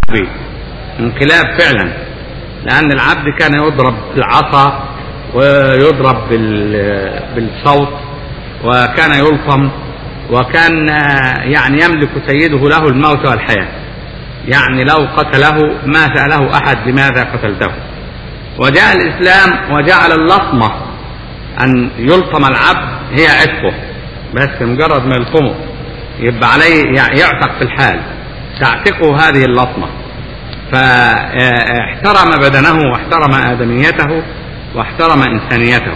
انقلاب فعلا لأن العبد كان يضرب بالعصا ويضرب بالصوت وكان يلطم وكان يعني يملك سيده له الموت والحياة يعني لو قتله ما سأله أحد لماذا قتلته وجاء الإسلام وجعل اللطمة أن يلطم العبد هي عتقه بس مجرد ما يلطمه يبقى عليه يعتق في الحال تعتقه هذه اللطمة فاحترم بدنه واحترم آدميته واحترم إنسانيته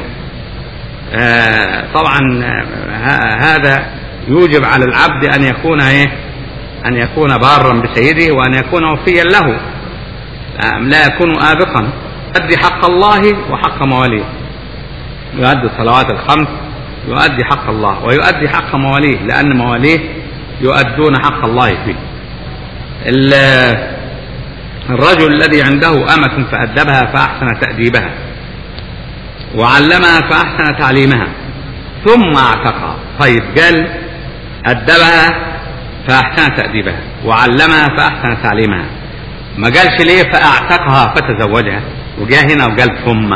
طبعا هذا يوجب على العبد أن يكون إيه أن يكون بارا بسيده وأن يكون وفيا له لا يكون آبقا يؤدي حق الله وحق مواليه يؤدي الصلوات الخمس يؤدي حق الله ويؤدي حق مواليه لأن مواليه يؤدون حق الله فيه الرجل الذي عنده أمة فأدبها فأحسن تأديبها وعلمها فأحسن تعليمها ثم اعتقها طيب قال أدبها فأحسن تأديبها وعلمها فأحسن تعليمها ما قالش ليه فأعتقها فتزوجها وجاء هنا وقال ثم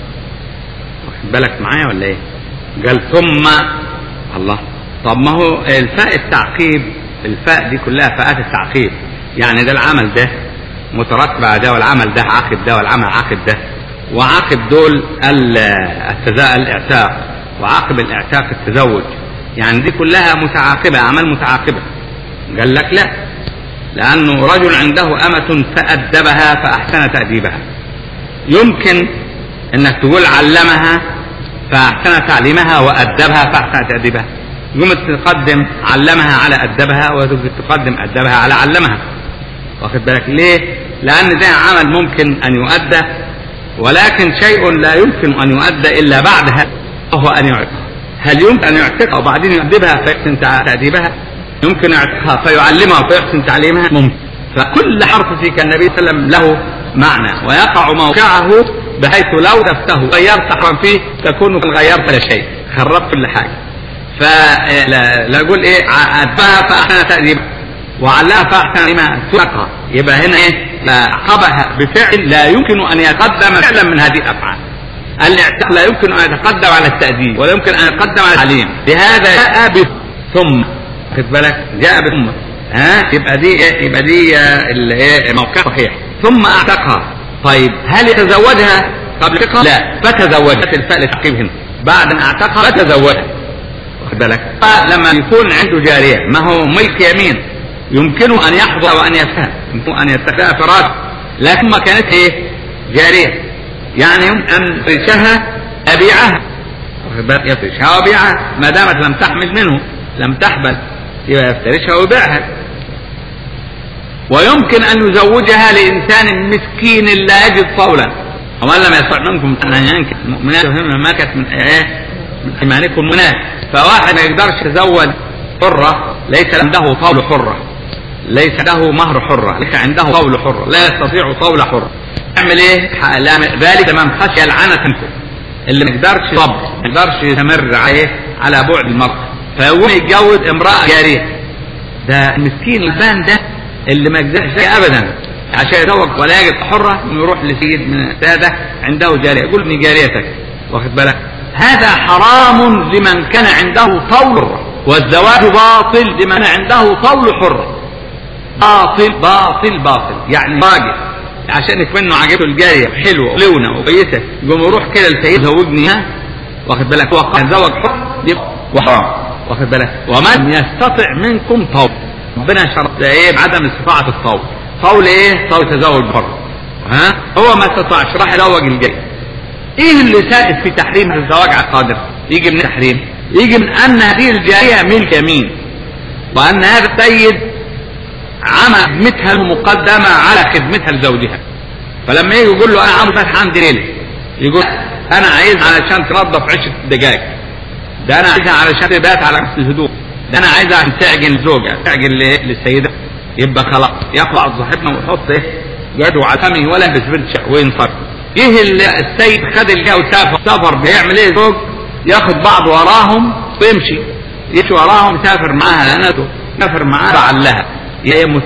واخد بالك معايا ولا ايه قال ثم الله طب ما هو الفاء التعقيب الفاء دي كلها فاءات التعقيب يعني ده العمل ده مترتب على ده والعمل ده عاقب ده والعمل عاقب ده وعاقب دول الاعتاق وعاقب الاعتاق التزوج يعني دي كلها متعاقبة أعمال متعاقبة قال لك لا لأنه رجل عنده أمة فأدبها فأحسن تأديبها يمكن أنك تقول علمها فأحسن تعليمها وأدبها فأحسن تأديبها يمكن تقدم علمها على أدبها وتقدم أدبها على علمها واخد بالك ليه لأن ده عمل ممكن أن يؤدى ولكن شيء لا يمكن أن يؤدى إلا بعدها وهو أن يعتق هل يمكن أن يعتقها وبعدين يؤدبها فيحسن تأديبها يمكن يعتقها فيعلمها فيحسن تعليمها ممكن فكل حرف في كالنبي صلى الله عليه وسلم له معنى ويقع موقعه بحيث لو دفته غيرت حرفا فيه تكون غيرت لا شيء خربت كل حاجة فلا اقول ايه أدبها فأحسن تأديبها وعلها فأحسن لما سرقها يبقى هنا ايه عقبها بفعل لا يمكن ان يقدم فعلا من هذه الافعال الاعتاق لا يمكن ان يتقدم على التأديب ولا يمكن ان يتقدم على التعليم لهذا جاء ثم خد بالك جاء بثم ها يبقى دي يبقى دي الايه موقع صحيح ثم اعتقها طيب هل يتزوجها قبل الفقه؟ لا فتزوجت الفاء للتعقيب هنا بعد ان اعتقها فتزوجها واخد بالك لما يكون عنده جاريه ما هو ملك يمين يمكنه ان يحظى وان يفهم يمكن ان يتخذها فراش لكن ما كانت ايه جاريه يعني يمكن ان يفرشها ابيعها يفرشها وبيعها ما دامت لم تحمل منه لم تحبل يبقى يفترشها ويبيعها ويمكن ان يزوجها لانسان مسكين لا يجد طولا ومن لم يستطع منكم ان ينكح المؤمنات ما كانت من ايه من ايمانكم منات فواحد ما يقدرش يتزوج حرة ليس عنده طول حرة ليس له مهر حرة ليس عنده طول حرة لا يستطيع طول حرة يعمل ايه ذلك من خشي العنة منكم اللي ما يقدرش صبر ما يقدرش يستمر عليه على بعد المرأة فيقوم يتجوز امرأة جارية ده المسكين البان ده اللي ما يقدرش ابدا عشان يتزوج ولا يجد حرة يروح لسيد من السادة عنده جارية يقول ابني جاريتك واخد بالك هذا حرام لمن كان عنده طول حرة والزواج باطل لمن عنده طول حرة باطل باطل باطل يعني راجل عشان يكون عجبته الجارية حلوة ولونة وكويسة يقوم يروح كده لسيد زوجني ها واخد بالك هو يتزوج حر وحرام واخد بالك ومن يستطع منكم طول ربنا شرط ايه بعدم استطاعة الطول طول ايه طول تزوج حر ها هو ما استطاعش راح يزوج الجارية ايه اللي سائد في تحريم الزواج على القادر يجي من التحريم يجي من ان هذه الجارية ملك يمين وان هذا السيد عمل خدمتها المقدمة على خدمتها لزوجها فلما يجي يقول له انا عاوز فتح عندي ليلة يقول انا عايز علشان تنظف عشة الدجاج ده انا عايزها علشان تبات على غسل الهدوم ده انا عايزها عشان تعجن الزوجة تعجن للسيدة يبقى خلاص يطلع صاحبنا ويحط ايه يده على فمه ولا بسبرتش وينصرف ايه السيد خد الجو وسافر سافر بيعمل ايه زوج ياخد بعض وراهم ويمشي يمشي وراهم يسافر معاها لانته يسافر معاها لعلها هي مستزد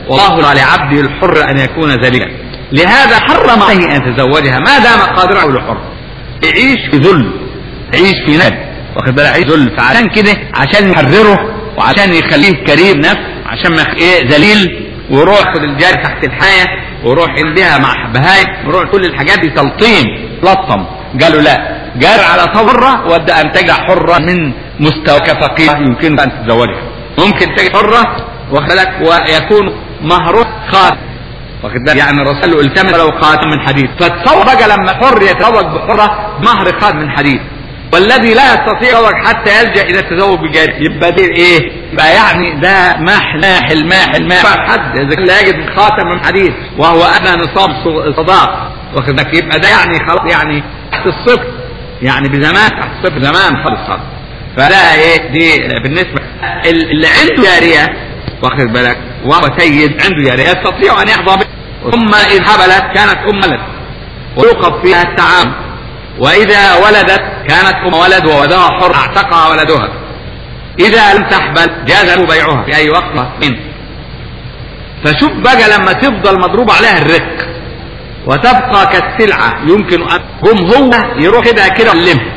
والله لعبده الحر ان يكون ذليلا لهذا حرم عليه ان يتزوجها ما دام قادرا على الحر يعيش في ذل يعيش في ند واخد بالك يعيش ذل فعشان كده عشان يحرره وعشان يخليه كريم نفس عشان ما يخ- ايه ذليل ويروح ياخد الجاري تحت الحياه ويروح ينديها مع بهايم ويروح كل الحاجات دي تلطيم لطم قالوا لا جار على حرة ودى ان تجع حرة من مستوى كفقير يمكن ان تتزوجها ممكن تجد حرة واخد بالك ويكون مهره خاتم واخد بالك يعني الرسول التمس ولو خاتم من حديد فتصور بقى لما حر يتزوج بحرة مهر خاتم من حديد والذي لا يستطيع يتزوج حتى يلجا الى التزوج بجاري يبقى دي ايه؟ يبقى يعني ده ماحل ماحل ماحل ماحل حد اذا كان لا يجد خاتم من حديد وهو ادنى نصاب صداق واخد بالك يبقى ده يعني خلاص يعني تحت الصفر يعني بزمان تحت الصفر زمان خالص خالص فده ايه دي بالنسبه ال- اللي عنده جاريه واخد بالك وهو سيد عنده جاريه يستطيع ان يحظى بها ثم اذا حبلت كانت ام ولد ويوقف فيها التعامل واذا ولدت كانت ام ولد وولدها حر اعتقها ولدها اذا لم تحبل جاز له بيعها في اي وقت من فشوف بقى لما تفضل مضروب عليها الرق وتبقى كالسلعة يمكن أن هم هو يروح كده كده يعلمها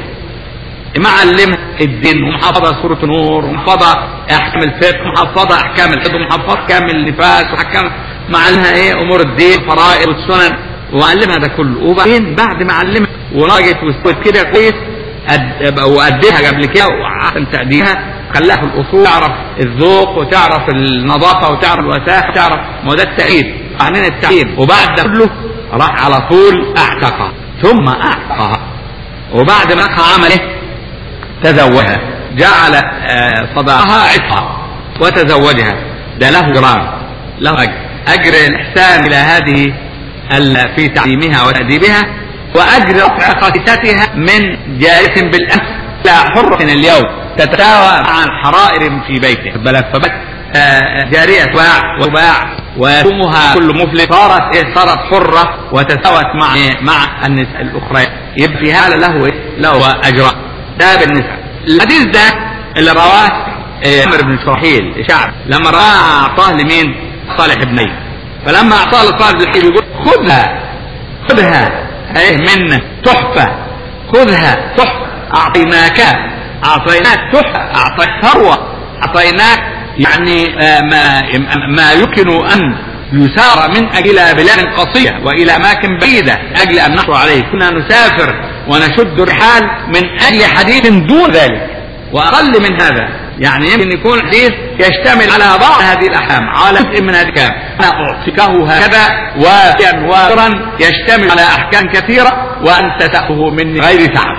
معلمها الدين ومحافظة سورة نور ومحافظة أحكام الفقه ومحافظة أحكام الحد ومحافظة أحكام النفاس وأحكام معلمها إيه أمور الدين فرائض والسنن وعلمها ده كله وبعدين بعد ما علمها وراجت واستوت كده كويس أد- وأديها قبل كده وعشان تأديها خلاها في الأصول تعرف الذوق وتعرف النظافة وتعرف الوساخة وتعرف ما هو ده التأديب بعدين التعليم وبعد ده كله راح على طول أعتقها ثم أعتقها وبعد ما أعتقها عمل إيه؟ تزوجها جعل آه، صداقها عتقا وتزوجها ده له جرام له أجر أجر الإحسان إلى هذه ال- في تعليمها وتأديبها وأجر رفع خصيتها من جالس بالأمس إلى حرة اليوم تتساوى مع الحرائر في بيته خد بالك فبس آه، جارية تباع وتباع ويقومها كل مفلس صارت إيه صارت حرة وتساوت مع إيه؟ مع النساء الأخرى يبقى في هذا له إيه؟ له أجران ده بالنسبة الحديث ده اللي رواه إيه، عمرو بن شرحيل شعب لما رآه أعطاه لمين؟ صالح بن أيوب فلما أعطاه لصالح بن أيوب يقول خذها خذها ايه منا تحفة خذها تحفة أعطيناك أعطيناك تحفة أعطيناك ثروة أعطيناك يعني آه، ما ما يمكن أن يسار من أجل إلى بلاد قصية وإلى أماكن بعيدة أجل أن نحر عليه كنا نسافر ونشد الرحال من أجل حديث دون ذلك وأقل من هذا يعني يمكن يكون حديث يشتمل على بعض هذه الأحكام على جزء من هذه الأحكام أنا أعطيكه هكذا وافيا وافرا يشتمل على أحكام كثيرة وأنت تأخذه مني غير تعب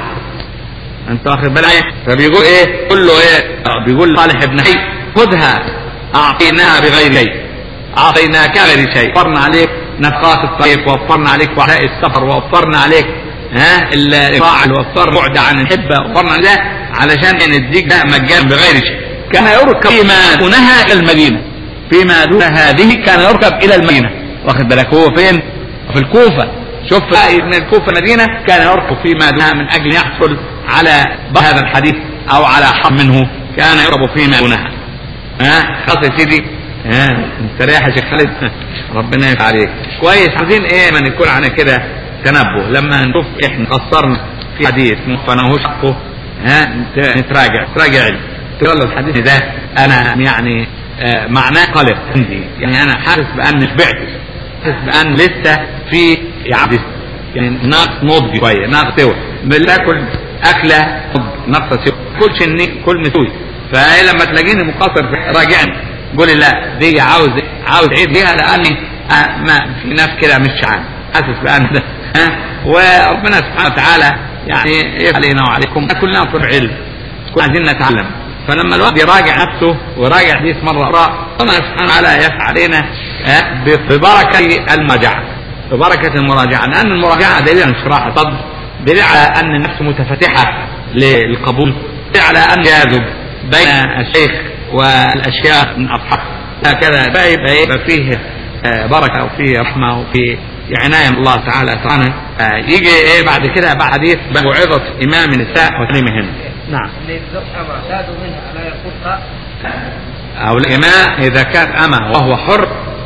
انت واخد بالك فبيقول ايه قل له ايه آه، بيقول صالح ابن حي خذها اعطيناها بغير شيء اعطيناك غير شيء وفرنا عليك نفقات الطريق ووفرنا عليك وعلاء السفر ووفرنا عليك ها الطاعة وفر بعد عن الحبة وفرنا ده علشان نديك ده مجانا بغير شيء كان يركب فيما دونها الى المدينة فيما دون هذه كان يركب الى المدينة واخد بالك هو فين في الكوفة شوف من الكوفة مدينة كان يركب فيما دونها من اجل يحصل على هذا الحديث او على حظ منه كان يركب فيما دونها ها خلاص يا سيدي ها انت رايح يا شيخ خالد ربنا يفتح عليك كويس عايزين ايه ما نكون على كده تنبه لما نشوف احنا قصرنا في حديث ما فناهوش حقه ها نت- نتراجع تراجع علم تقول له الحديث ده انا يعني آه معناه قلق عندي يعني انا حاسس بان شبعت حاسس بان لسه في عبد يعني ناقص نضج شويه ناقص سوى بناكل اكله ناقصه سوى كل شني كل مسوي فهي لما تلاقيني مقصر راجعني قولي لا دي عاوز عاوز عيد ليها لاني آه ما في ناس كده مش عارف حاسس بان ده ها وربنا سبحانه وتعالى يعني يفتح علينا وعليكم كلنا طلب علم كلنا عايزين نتعلم فلما الواحد يراجع نفسه ويراجع حديث مره اخرى ربنا سبحانه وتعالى يفتح علينا آه، ببركه المراجعه ببركه المراجعه لان المراجعه دليل على انشراح الصدر دليل على ان النفس متفتحه للقبول دليل على ان يذب بين الشيخ والاشياء من اصحابه هكذا بقى يبقى إيه؟ يبقى فيه آه، بركه وفيه رحمه وفيه عنايه من الله تعالى سبحانه آه، يجي ايه بعد كده بعد حديث موعظه امام النساء وتعليمهن نعم اللي يتزوج امرأة زادوا منها لا يقولها او الاماء اذا كان اما وهو حر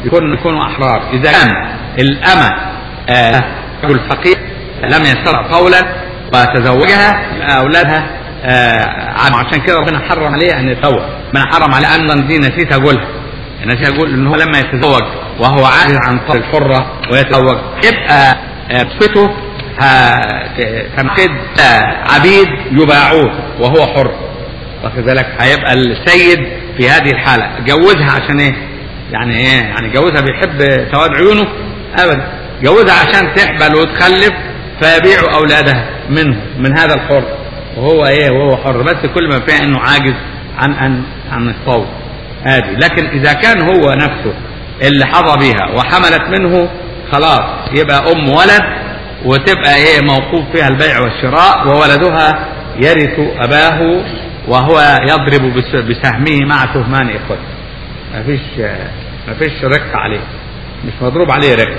يكون يكونوا احرار اذا كان الامه آه رجل فقير لم يستطع قولا وتزوجها اولادها آه عشان كده ربنا حرم عليه ان يتزوج من حرم عليه ان دي نسيت اقولها نسيت اقول ان هو لما يتزوج وهو عاجز عن طلب الحره ويتزوج يبقى صفته تنقد عبيد يباعوه وهو حر واخد بالك هيبقى السيد في هذه الحاله جوزها عشان ايه؟ يعني ايه؟ يعني جوزها بيحب سواد عيونه؟ ابدا جوزها عشان تحبل وتخلف فيبيعوا اولادها منه من هذا الحر وهو ايه وهو حر بس كل ما فيها انه عاجز عن ان عن الصوت هذه لكن اذا كان هو نفسه اللي حظى بها وحملت منه خلاص يبقى ام ولد وتبقى ايه موقوف فيها البيع والشراء وولدها يرث اباه وهو يضرب بسهمه مع سهمان اخوته ما فيش ما فيش رق عليه مش مضروب عليه رق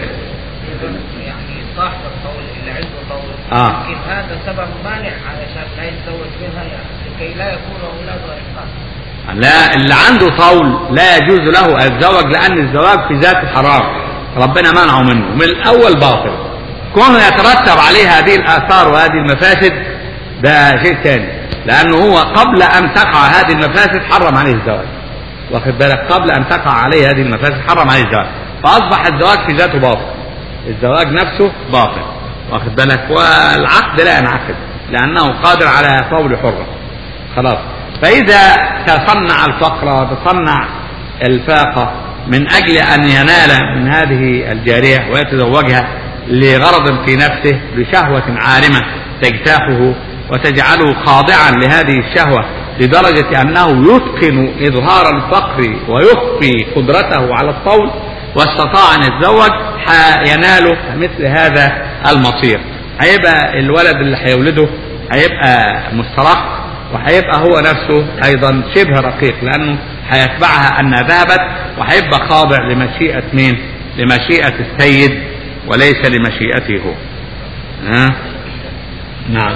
يعني صاحب القول اللي عنده قول آه. يمكن هذا سبب مانع علشان لا يتزوج منها لكي لا يكون اولاده اشقاء لا اللي عنده طول لا يجوز له الزواج لان الزواج في ذاته حرام ربنا منعه منه من الاول باطل كونه يترتب عليه هذه الاثار وهذه المفاسد ده شيء ثاني لانه هو قبل ان تقع هذه المفاسد حرم عليه الزواج واخد بالك قبل ان تقع عليه هذه المفاسد حرم عليه الزواج فاصبح الزواج في ذاته باطل الزواج نفسه باطل واخد بالك والعقد لا ينعقد لانه قادر على طول حره خلاص فاذا تصنع الفقر وتصنع الفاقه من اجل ان ينال من هذه الجاريه ويتزوجها لغرض في نفسه بشهوه عارمه تجتاحه وتجعله خاضعا لهذه الشهوه لدرجه انه يتقن اظهار الفقر ويخفي قدرته على الطول واستطاع ان يتزوج ينال مثل هذا المصير هيبقى الولد اللي هيولده هيبقى مسترق وهيبقى هو نفسه ايضا شبه رقيق لانه هيتبعها انها ذهبت وهيبقى خاضع لمشيئه مين؟ لمشيئه السيد وليس لمشيئته هو. ها؟ نعم.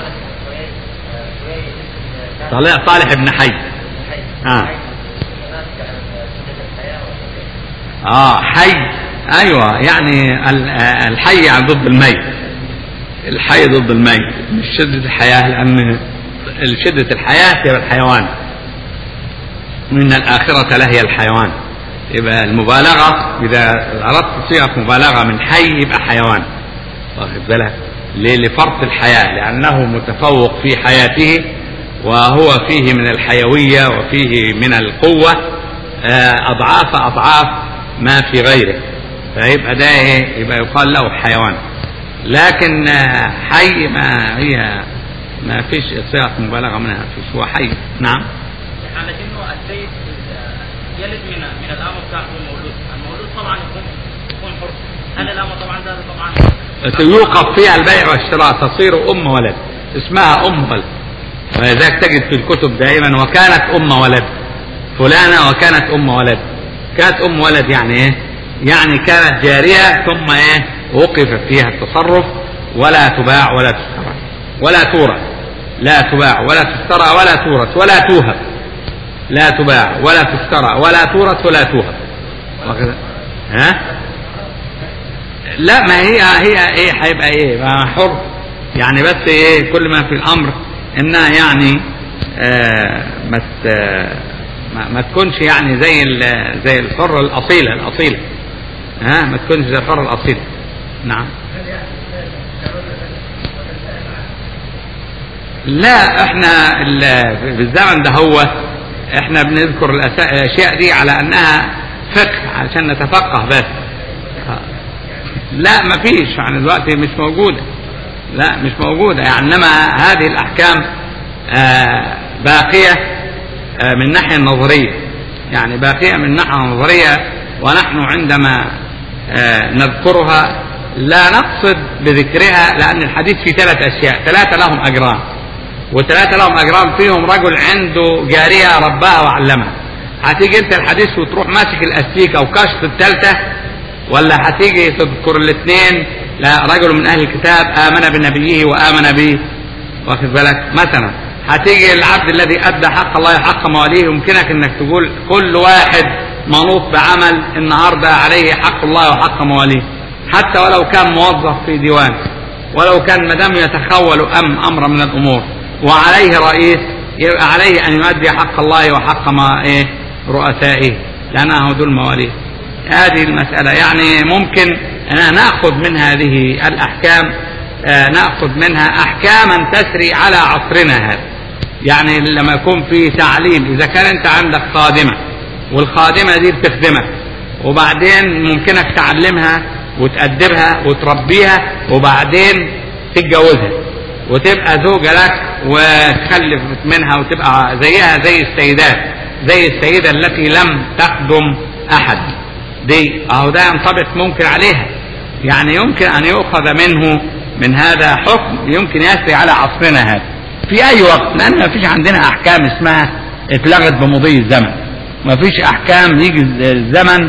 صالح صالح بن حي. اه اه حي ايوه يعني الحي يعني ضد الميت. الحي ضد الميت مش شده الحياه لان شدة الحياة تبقى الحيوان من الآخرة لهي الحيوان يبقى المبالغة إذا أردت صيغة مبالغة من حي يبقى حيوان واخد بالك ليه لفرط الحياة لأنه متفوق في حياته وهو فيه من الحيوية وفيه من القوة أضعاف أضعاف ما في غيره فيبقى ده إيه يبقى يقال له حيوان لكن حي ما هي ما فيش صيغه مبالغه منها فيش هو حي نعم حالة انه السيد يلد من من الامر بتاعته المولود، المولود طبعا يكون يكون حر، هل الامر طبعا ده طبعا يوقف فيها البيع والشراء تصير ام ولد اسمها ام ولد ولذلك تجد في الكتب دائما وكانت ام ولد فلانه وكانت ام ولد كانت ام ولد يعني ايه؟ يعني كانت جاريه ثم ايه؟ وقف فيها التصرف ولا تباع ولا تشترى ولا تورث لا تباع ولا تشترى ولا تورث ولا توهب لا تباع ولا تشترى ولا تورث ولا توهب ها لا ما هي هي ايه هيبقى ايه ما حر يعني بس ايه كل ما في الامر انها يعني آه ما ما, ما تكونش يعني زي زي الحره الاصيله الاصيله ها ما تكونش زي الحره الاصيله نعم لا احنا بالزمن ده هو احنا بنذكر الاشياء دي على انها فقه عشان نتفقه بس لا ما فيش يعني دلوقتي مش موجوده لا مش موجوده يعني انما هذه الاحكام آه باقيه آه من الناحيه النظريه يعني باقيه من الناحيه النظريه ونحن عندما آه نذكرها لا نقصد بذكرها لان الحديث في ثلاث اشياء ثلاثه لهم اجران وثلاثة لهم أجرام فيهم رجل عنده جارية رباها وعلمها هتيجي أنت الحديث وتروح ماسك الأستيكة وكشف الثالثة ولا هتيجي تذكر الاثنين لا رجل من أهل الكتاب آمن بنبيه وآمن به واخد بالك مثلا هتيجي العبد الذي أدى حق الله حق مواليه يمكنك أنك تقول كل واحد منوط بعمل النهارده عليه حق الله وحق مواليه حتى ولو كان موظف في ديوان ولو كان مدام يتخول أم أمر من الأمور وعليه رئيس يبقى عليه أن يؤدي حق الله وحق ما إيه رؤسائه لأنه دول مواليه هذه المسألة يعني ممكن أن نأخذ من هذه الأحكام آه نأخذ منها أحكاما تسري على عصرنا هذا يعني لما يكون في تعليم إذا كان أنت عندك خادمة والخادمة دي بتخدمك وبعدين ممكنك تعلمها وتأدبها وتربيها وبعدين تتجوزها وتبقى زوجة لك وتخلف منها وتبقى زيها زي السيدات زي السيدة التي لم تخدم أحد دي أهو ده ينطبق ممكن عليها يعني يمكن أن يؤخذ منه من هذا حكم يمكن يسري على عصرنا هذا في أي وقت لأن ما فيش عندنا أحكام اسمها اتلغت بمضي الزمن ما فيش أحكام يجي الزمن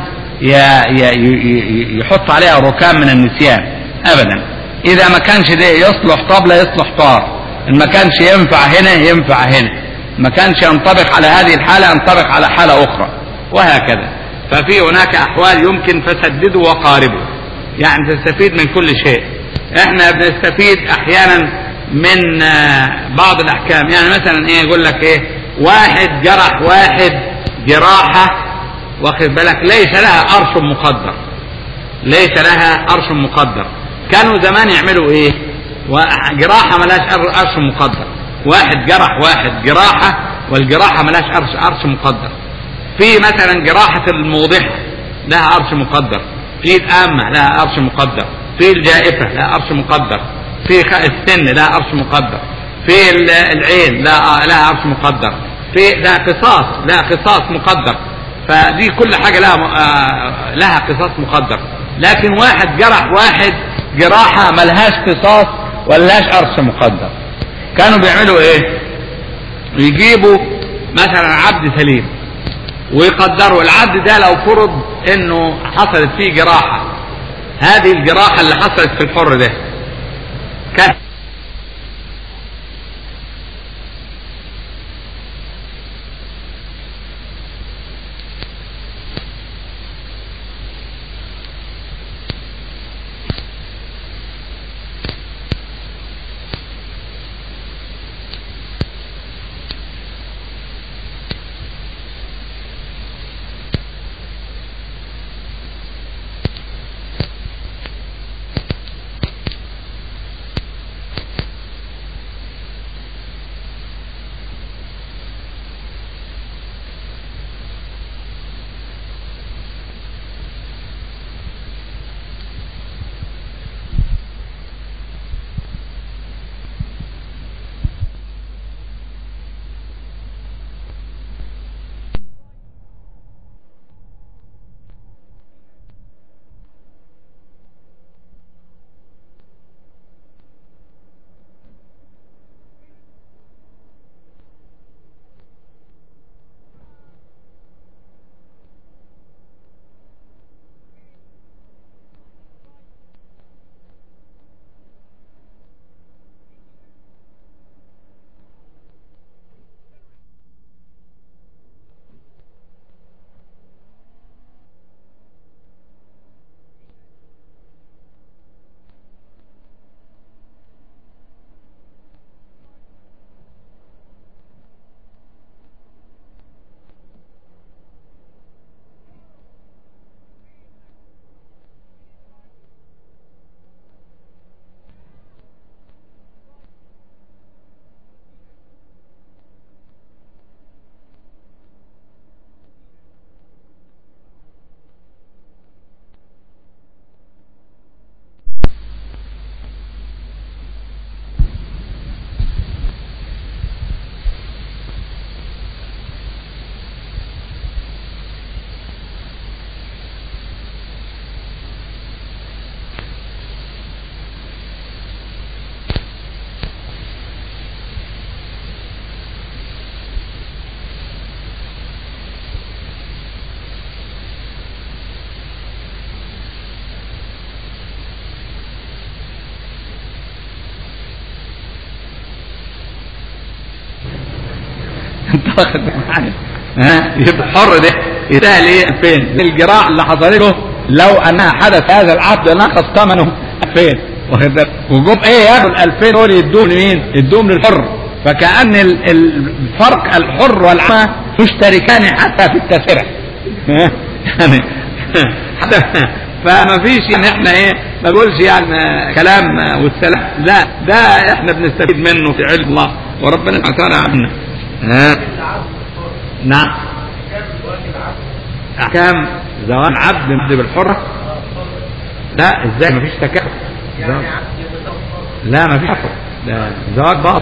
يحط عليها ركام من النسيان أبدا إذا ما كانش ده يصلح طبلة يصلح طار إن ما كانش ينفع هنا ينفع هنا ما كانش ينطبق على هذه الحالة ينطبق على حالة أخرى وهكذا ففي هناك أحوال يمكن فسددوا وقاربوا يعني تستفيد من كل شيء احنا بنستفيد احيانا من بعض الاحكام يعني مثلا ايه يقول لك ايه واحد جرح واحد جراحة واخد بالك ليس لها أرش مقدر ليس لها أرش مقدر كانوا زمان يعملوا ايه جراحة ملاش أرش مقدر واحد جرح واحد جراحة والجراحة ملاش أرش, أرش مقدر في مثلا جراحة الموضحة لها أرش مقدر في الآمة لها أرش مقدر في الجائفة لها أرش مقدر في السن لها أرش مقدر في العين لها لها أرش مقدر في لها قصاص لها قصاص مقدر فدي كل حاجة لها لها قصاص مقدر لكن واحد جرح واحد جراحة ملهاش قصاص ولهاش أرش مقدر كانوا بيعملوا ايه يجيبوا مثلا عبد سليم ويقدروا العبد ده لو فرض انه حصلت فيه جراحة هذه الجراحة اللي حصلت في الحر ده كان انت واخد معايا ها يبقى حر ده يستاهل ايه 2000 الجراح اللي حصلت له لو انها حدث هذا العبد نقص ثمنه 2000 واخد بالك؟ وجم ايه ياخدوا ال 2000 دول يدوهم لمين؟ يدوهم للحر فكأن ال- ال- الفرق الحر والعمى مشتركان حتى في التسرع يعني حتى فما فيش ان احنا ايه ما بقولش يعني كلام والسلام لا ده احنا بنستفيد منه في علم الله وربنا سبحانه وتعالى عنا ها نعم احكام زواج عبد مد بالحرة لا ازاي مفيش تكافؤ زواج. لا مفيش تكافؤ ده زواج باطل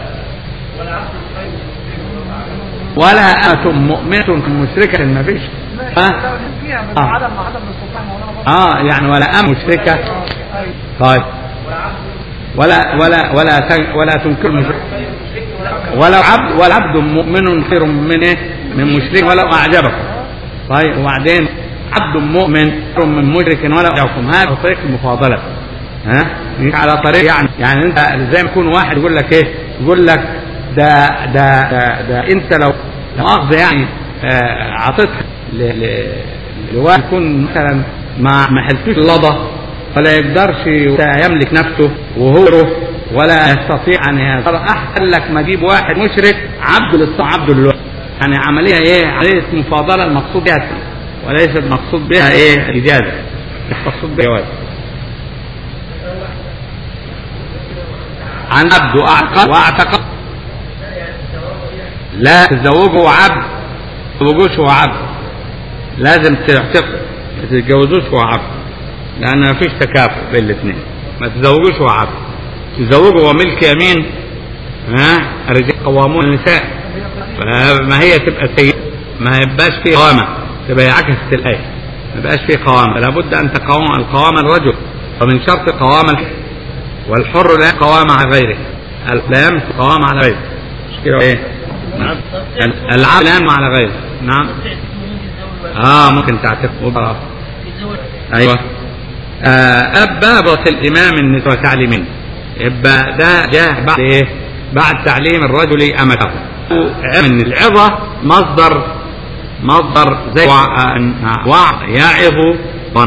ولا أمة مؤمنة مشركة مفيش ها فيها من آه. عدم عدم السلطان مولانا برضه. اه يعني ولا أم مشركة أيوة. طيب ولا ولا ولا تن- ولا تنكر مشرك ولو عبد والعبد مؤمن خير من ايه؟ من مشرك ولو اعجبكم طيب وبعدين عبد مؤمن خير من مشرك ولو اعجبكم هذا طريق المفاضله ها مش على طريق يعني يعني انت زي ما يكون واحد يقول لك ايه يقول لك ده ده ده, ده انت لو لا مؤاخذه يعني آه، عطيتها ل- ل- لواحد يكون مثلا ما ما حلتوش اللضه فلا يقدرش يملك نفسه وهو ولا يستطيع ان يظهر احسن لك ما اجيب واحد مشرك عبد للصنع عبد للوحد يعني عمليه ايه عمليه مفاضله المقصود بها وليس المقصود بها ايه اجازه المقصود بها جواز عن عبد واعتق واعتق لا تزوجه عبد ما تزوجوش هو عبد لازم تعتقه ما تتجوزوش هو عبد لان ما فيش تكافؤ بين الاثنين ما تزوجوش هو عبد تزوجه هو ملك يمين ها الرجال قوامون النساء فما هي تبقى سيد ما يبقاش في قوامه تبقى عكست الايه ما يبقاش في قوامه لابد ان تقوم القوام الرجل ومن شرط قوام الحر والحر لا قوام على غيره لا يملك قوام على غيره مش كده ايه نعم العبد لا ينمو على غيره نعم اه ممكن تعتق آه. ايوه آه بابة الامام النساء وتعليمين يبقى ده جاء بعد ايه بعد تعليم الرجل امته من العظة مصدر مصدر زي وع- وعظ يعظ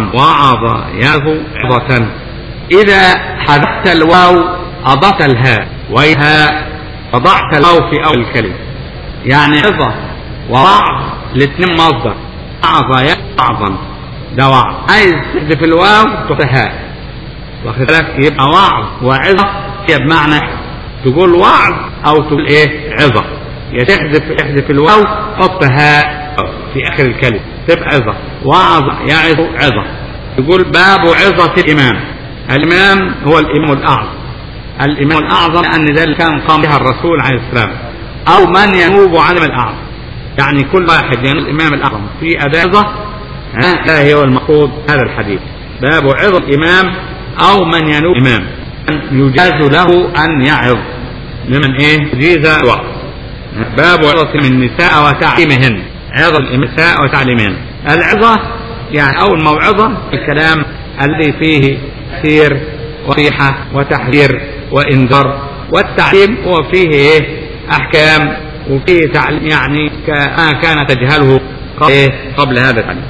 وعظ يعظ عظة إذا حذفت الواو أضفت الهاء ويها وضعت الواو في أول الكلمة يعني عظة ووعظ الاثنين مصدر وعظ يعظا ده وعظ عايز تحذف الواو تحط هاء واخد بالك يبقى وعظ وعظة هي بمعنى تقول وعظ أو تقول إيه عظة يا تحذف تحذف الواو حط هاء في آخر الكلمة تبقى عظة وعظ يعظ عظة يقول باب عظة الإمام الإمام هو الإمام الأعظم الإمام الأعظم لأن ده اللي كان قام بها الرسول عليه السلام أو من ينوب عن الأعظم يعني كل واحد ينوب الإمام الأعظم في أداء عظة ها لا هو المقصود هذا الحديث باب عظة الإمام أو من ينوب الإمام يجاز له أن يعظ لمن إيه يجيز الوقت باب عظة النساء وتعليمهن عظة النساء وتعليمهن العظة يعني أو الموعظة الكلام الذي فيه سير ونصيحة وتحذير وإنذار والتعليم هو فيه إيه أحكام وفيه تعليم يعني كما كان تجهله قبل, إيه؟ قبل هذا الحديث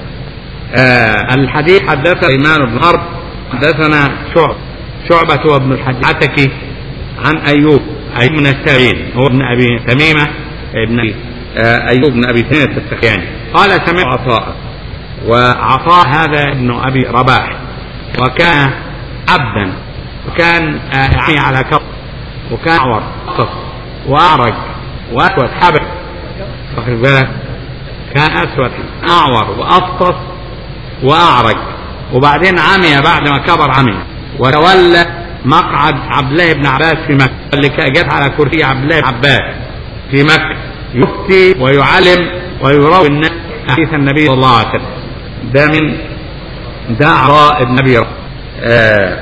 آه الحديث حدثنا إيمان بن حرب حدثنا شعب شعبة وابن الحجاج العتكي عن أيوب أيوب من التابعين هو ابن أبي تميمة ابن أبي آه أيوب بن أبي تميمة السختياني قال سمعت عطاء وعطاء هذا ابن أبي رباح وكان عبدا وكان آه يعني على كف وكان أعور قص وأعرج وأسود حبل واخد بالك كان أسود أعور وأفطس وأعرج وبعدين عمي بعد ما كبر عمي وتولى مقعد عبد الله بن عباس في مكة اللي جت على كرسي عبد الله بن عباس في مكة يفتي ويعلم ويروي الناس حديث النبي صلى الله عليه وسلم ده من ده عراء بن ابي آه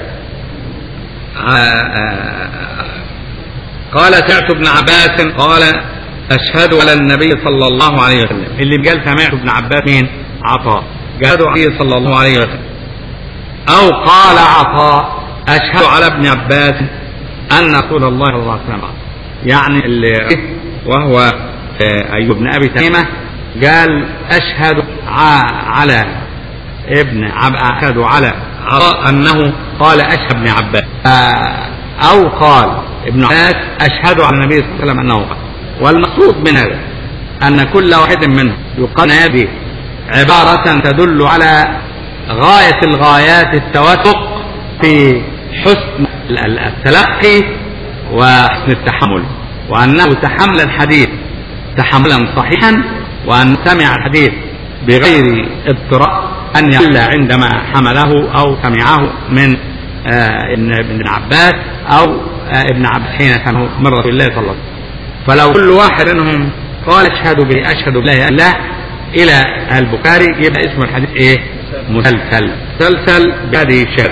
قال سمعت ابن عباس قال اشهد على النبي صلى الله عليه وسلم اللي قال سمعت ابن عباس مين عطاء قال النبي صلى الله عليه وسلم او قال عطاء اشهد على ابن عباس ان رسول الله صلى الله عليه وسلم يعني اللي وهو ايوب بن ابي تميمه قال أشهد ع- على ابن عب أشهد على عطاء أنه قال أشهد ابن عباس آه، أو قال ابن عباس أشهد على النبي صلى الله عليه وسلم أنه قال والمقصود من هذا أن كل واحد منهم يقال هذه عبارة تدل على غاية الغايات التوثق في حسن ال- ال- التلقي وحسن التحمل وأنه تحمل الحديث تحملا صحيحا وأن سمع الحديث بغير اضطراب أن يحل عندما حمله أو سمعه من آه، ابن ابن عباس أو آه، ابن عباس حين سمعه من رسول الله صلى الله عليه وسلم فلو كل واحد منهم قال اشهد به اشهد بالله الله الى البخاري يبقى اسم الحديث ايه؟ مسلسل مسلسل بهذه الشهاده.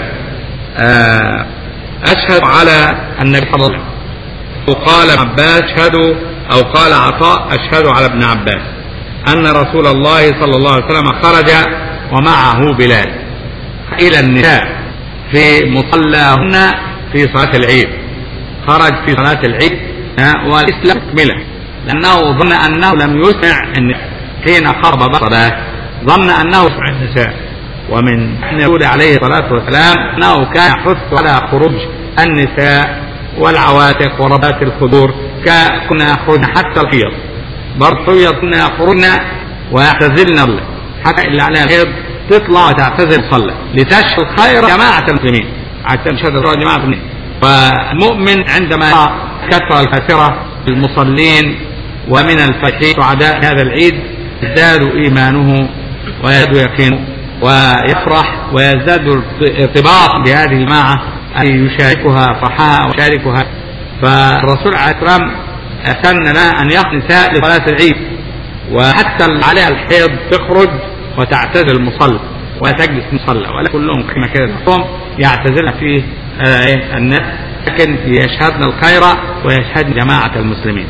آه، اشهد على النبي صلى الله عليه وسلم وقال ابن عباس اشهد او قال عطاء اشهد على ابن عباس ان رسول الله صلى الله عليه وسلم خرج ومعه بلال الى النساء في مصلاهن في صلاه العيد خرج في صلاة العيد ها، والإسلام مكملة لأنه ظن أنه لم يسمع إن حين خرب بصره ظن أنه يسمع النساء ومن يقول عليه الصلاة والسلام أنه كان يحث على خروج النساء والعواتق وربات الخدور كا- كنا يخرجن حتى الحيض برضه الحيض كنا يخرجن ويعتزلن الله حتى اللي عليها الحيض تطلع وتعتزل صلى لتشهد خير جماعة المسلمين حتى تشهد خير جماعة المسلمين والمؤمن عندما يرى كثرة الكثرة المصلين ومن الفاتحين سعداء هذا العيد يزداد إيمانه ويزداد يقينه ويفرح ويزداد ارتباط بهذه الجماعة أن يشاركها فرحها ويشاركها فالرسول عليه الصلاة والسلام سن لها أن يخرج النساء لصلاة العيد وحتى اللي عليها الحيض تخرج وتعتزل المصلى وتجلس مصلى ولا كلهم كما كده هم يعتزلن فيه آه، إيه، الناس لكن يشهدن الخير ويشهد جماعة المسلمين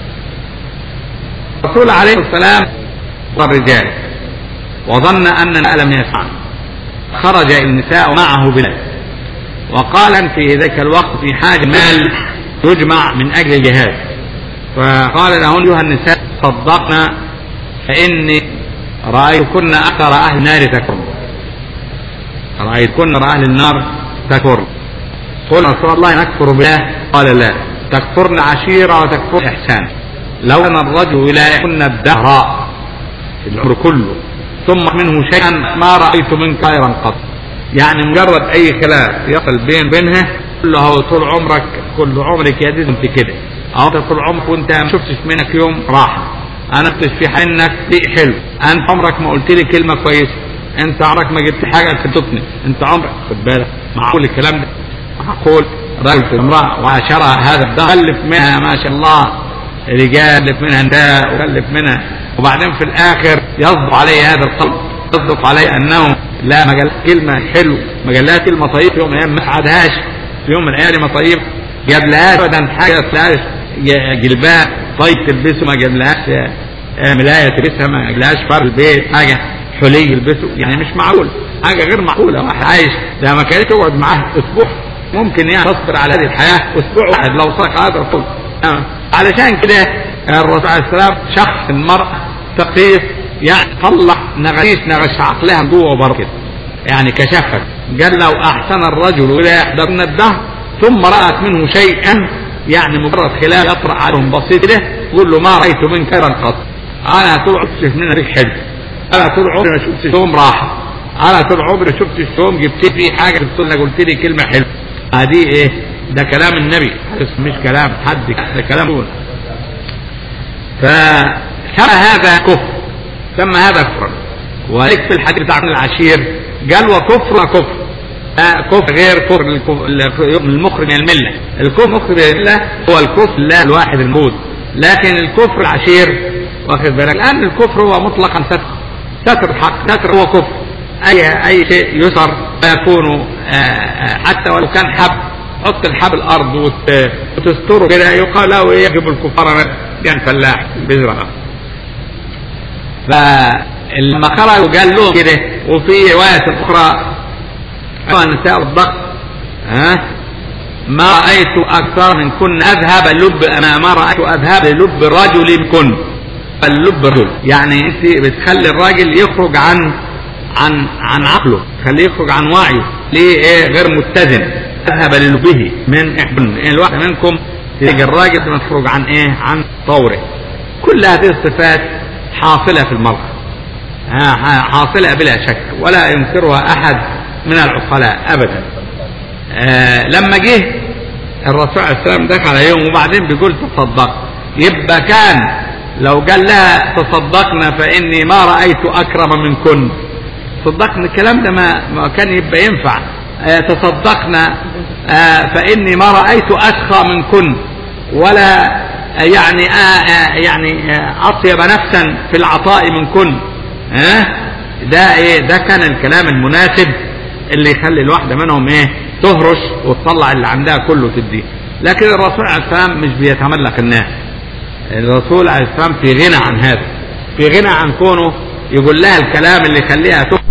الرسول عليه السلام والرجال وظن أن لم يسعى خرج النساء معه بلاد وقال في ذاك الوقت في حاجة مال يجمع من أجل الجهاد فقال لهن أيها النساء صدقنا فإني رأيتكن أكثر أهل النار تكفرن رأيتكن أهل النار تكفرن قل رسول الله نكفر بالله قال لا تكفرن عشيرة وتكفرن إحسان لو أن الرجل لا يكن الدهر في العمر كله ثم منه شيئا ما رأيت منك خيرا قط يعني مجرد أي خلاف يصل بين بينها كله هو طول عمرك كل عمرك يا ديد انت كده أو انت طول عمرك وانت ما شفتش منك يوم راحة انا شفتش في حنك شيء حلو انت عمرك ما قلت لي كلمة كويسة انت عمرك ما جبت حاجة تفتني انت عمرك خد بالك معقول الكلام ده معقول رجل في امرأة وعشرها هذا الدهر خلف منها ما شاء الله رجال خلف منها نساء وخلف منها وبعدين في الاخر يصدق عليه هذا القلب يصدق عليه انه لا ما قال كلمة حلو ما قال لها كلمة طيبة في يوم من الايام ما سعدهاش في يوم من الايام ما طيب جاب لهاش ابدا حاجة تلاقيش جلباب طيب تلبسه ما جابلهاش آه، ملاية تلبسها ما جابلهاش فار البيت حاجة حلي يلبسه يعني مش معقول حاجة غير معقولة واحد عايش ده ما كانت تقعد معاه اسبوع ممكن يعني تصبر على هذه الحياة اسبوع واحد لو صدق هذا الرسول آه. علشان كده الرسول عليه السلام شخص المرأة تقيف يعني طلع نغشيش نغش عقلها جوه وبره كده يعني كشفت قال لو احسن الرجل الى احداثنا الدهر ثم رأت منه شيئا يعني مجرد خلاف يطرأ عليهم بسيط كده يقول له ما رأيت منك خيرا قط انا طول عمري شفت منك ريح حلو انا طول عمري ما شفتش يوم راحه انا طول عمري ما شفتش يوم جبت لي حاجه قلت لك قلت لي كلمه حلوه هذه ايه ده كلام النبي مش كلام حد ده كلام هو فسمى هذا كفر سمى هذا كفرا وليك في الحديث بتاع العشير قال وكفر وكفر آه كفر غير كفر الكفر- المخرج من المله الكفر مخرج من المله هو الكفر لا الواحد الموجود لكن الكفر العشير واخد بالك لان الكفر هو مطلقا ستر ستر الحق ستر هو كفر اي اي شيء يسر فيكون آه، آه، حتى ولو كان حب حط الحب الارض وت- وتستره كده يقال له إيه يجب الكفار كان فلاح بذره فلما خرجوا قال لهم كده وفي رواية أخرى أيها النساء الضغط ها ما رأيت أكثر من كن أذهب لب أنا ما رأيت أذهب للب رجل كن اللب الرجل يعني انت بتخلي الراجل يخرج عن عن عن عقله خليه يخرج عن وعيه ليه ايه غير متزن اذهب للبه من إحبن. إيه الواحد منكم تيجي الراجل مخرج عن ايه عن طوره كل هذه الصفات حاصله في المرأة ها- حاصله بلا شك ولا ينكرها احد من العقلاء ابدا آه لما جه الرسول عليه السلام دخل عليهم وبعدين بيقول تصدق يبقى كان لو قال لها تصدقنا فاني ما رايت اكرم منكن صدقنا الكلام ده ما, ما كان يبقى ينفع آه تصدقنا آه فاني ما رايت اسخى منكن ولا آه يعني آه آه يعني آه اطيب نفسا في العطاء منكن ها آه ده ايه ده كان الكلام المناسب اللي يخلي الواحده منهم ايه تهرش وتطلع اللي عندها كله تديه لكن الرسول عليه السلام مش بيتملك الناس الرسول عليه السلام في غنى عن هذا في غنى عن كونه يقول لها الكلام اللي يخليها تهرش